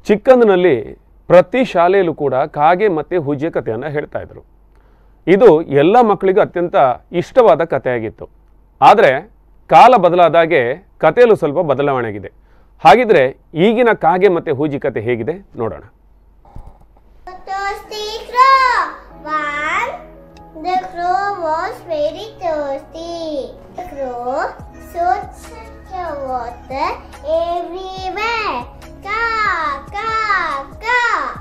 ಚಿಕ್ಕಂದಿನಲ್ಲಿ ಪ್ರತಿ ಶಾಲೆಯಲ್ಲೂ ಕೂಡ ಕಾಗೆ ಮತ್ತು ಹುಜಿಯ ಕಥೆಯನ್ನು ಹೇಳ್ತಾ ಇದ್ರು ಇದು ಎಲ್ಲ ಮಕ್ಕಳಿಗೂ ಅತ್ಯಂತ ಇಷ್ಟವಾದ ಕಥೆಯಾಗಿತ್ತು ಆದರೆ ಕಾಲ ಬದಲಾದಾಗೆ ಕಥೆಯಲ್ಲೂ ಸ್ವಲ್ಪ ಬದಲಾವಣೆ ಆಗಿದೆ ಹಾಗಿದ್ರೆ ಈಗಿನ ಕಾಗೆ ಮತ್ತು ಹೂಜಿ ಕತೆ ಹೇಗಿದೆ ನೋಡೋಣ Thirsty crow. One, the crow was very thirsty. The crow searched the water everywhere. Ka, ka, ka.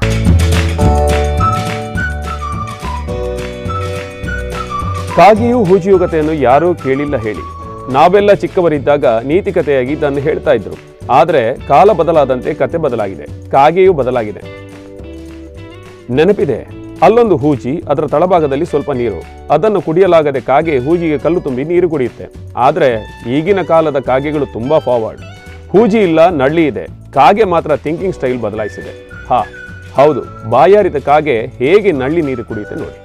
ಕಾಗೆಯು ಹೂಜಿಯು ಕಥೆಯನ್ನು ಯಾರೂ ಕೇಳಿಲ್ಲ ಹೇಳಿ ನಾವೆಲ್ಲ ಚಿಕ್ಕವರಿದ್ದಾಗ ನೀತಿ ಕಥೆಯಾಗಿ ಇದನ್ನು ಹೇಳ್ತಾ ಇದ್ರು ಆದರೆ ಕಾಲ ಬದಲಾದಂತೆ ಕತೆ ಬದಲಾಗಿದೆ ಕಾಗೆಯೂ ಬದಲಾಗಿದೆ ನೆನಪಿದೆ ಅಲ್ಲೊಂದು ಹೂಜಿ ಅದರ ತಳಭಾಗದಲ್ಲಿ ಸ್ವಲ್ಪ ನೀರು ಅದನ್ನು ಕುಡಿಯಲಾಗದೆ ಕಾಗೆ ಹೂಜಿಗೆ ಕಲ್ಲು ತುಂಬಿ ನೀರು ಕುಡಿಯುತ್ತೆ ಆದರೆ ಈಗಿನ ಕಾಲದ ಕಾಗೆಗಳು ತುಂಬಾ ಫಾರ್ವರ್ಡ್ ಹೂಜಿ ಇಲ್ಲ ನಳ್ಳಿ ಇದೆ ಕಾಗೆ ಮಾತ್ರ ಥಿಂಕಿಂಗ್ ಸ್ಟೈಲ್ ಬದಲಾಯಿಸಿದೆ ಹಾ ಹೌದು ಬಾಯಾರಿದ ಕಾಗೆ ಹೇಗೆ ನಳ್ಳಿ ನೀರು ಕುಡಿಯುತ್ತೆ ನೋಡಿ